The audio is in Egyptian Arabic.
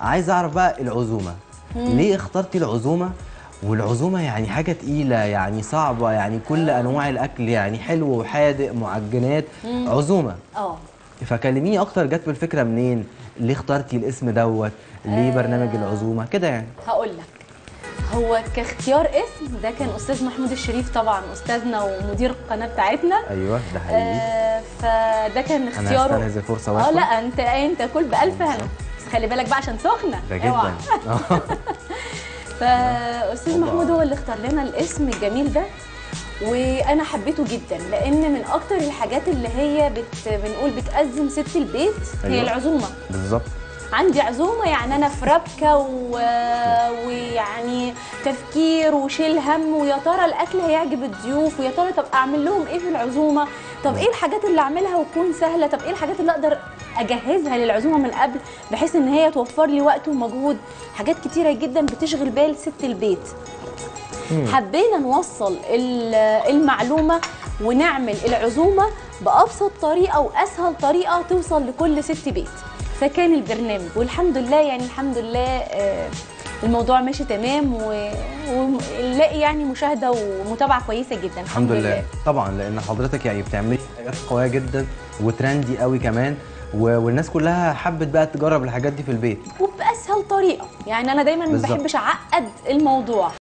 عايز اعرف بقى العزومه ليه اخترتي العزومه والعزومه يعني حاجه تقيله يعني صعبه يعني كل انواع الاكل يعني حلو وحادق معجنات عزومه اه فكلميني اكتر جت بالفكره منين ليه اخترتي الاسم دوت ليه برنامج العزومه كده يعني هقول لك هو كاختيار اسم ده كان استاذ محمود الشريف طبعا استاذنا ومدير القناه بتاعتنا ايوه ده حقيقي آه فده كان انا اختياره هستنى الفرصه اه واكل لا انت انت كل بالف هنا بس خلي بالك بقى عشان سخنه ده اوعى. جدا فاستاذ الله. محمود هو اللي اختار لنا الاسم الجميل ده وانا حبيته جدا لان من اكتر الحاجات اللي هي بت بنقول بتأزم ست البيت هي أيوة. العزومه بالظبط عندي عزومه يعني انا في ربكه و... ويعني تفكير وشيل هم ويا ترى الاكل هيعجب الضيوف ويا ترى طب اعمل لهم ايه في العزومه طب ايه الحاجات اللي اعملها وتكون سهله طب ايه الحاجات اللي اقدر اجهزها للعزومه من قبل بحيث ان هي توفر لي وقت ومجهود حاجات كتيره جدا بتشغل بال ست البيت حبينا نوصل ال- المعلومه ونعمل العزومه بابسط طريقه واسهل طريقه توصل لكل ست بيت فكان البرنامج والحمد لله يعني الحمد لله آه، الموضوع ماشي تمام و- ونلاقي يعني مشاهده ومتابعه كويسه جدا الحمد لله طبعا لان حضرتك يعني بتعملي حاجات قويه جدا وترندي قوي كمان و- والناس كلها حبت بقى تجرب الحاجات دي في البيت وباسهل طريقه يعني انا دايما ما بالظبط. بحبش اعقد الموضوع